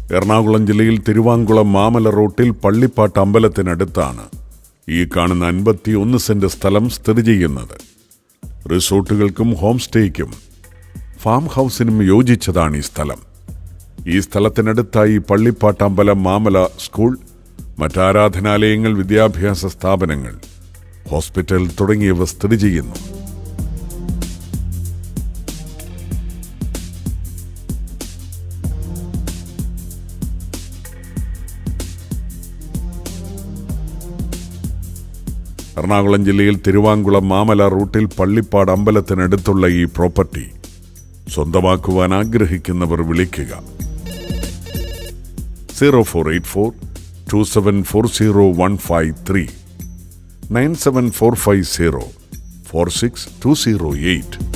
എറണാകുളം ജില്ലയിൽ തിരുവാങ്കുളം മാമല റൂട്ടിൽ പള്ളിപ്പാട്ട് അമ്പലത്തിനടുത്താണ് ഈ കാണുന്ന അൻപത്തിയൊന്ന് സെന്റ് സ്ഥലം സ്ഥിതി ചെയ്യുന്നത് റിസോർട്ടുകൾക്കും ഹോം സ്റ്റേയ്ക്കും ഫാം ഹൗസിനും യോജിച്ചതാണ് ഈ സ്ഥലം ഈ സ്ഥലത്തിനടുത്തായി പള്ളിപ്പാട്ടമ്പലം മാമല സ്കൂൾ മറ്റാരാധനാലയങ്ങൾ വിദ്യാഭ്യാസ സ്ഥാപനങ്ങൾ ഹോസ്പിറ്റൽ തുടങ്ങിയവ സ്ഥിതി ചെയ്യുന്നു എറണാകുളം ജില്ലയിൽ തിരുവാങ്കുളം മാമല റൂട്ടിൽ പള്ളിപ്പാട് അമ്പലത്തിനടുത്തുള്ള ഈ പ്രോപ്പർട്ടി സ്വന്തമാക്കുവാൻ ആഗ്രഹിക്കുന്നവർ വിളിക്കുക zero four eight four two seven four zero one five three nine seven four five zero four six two zero eight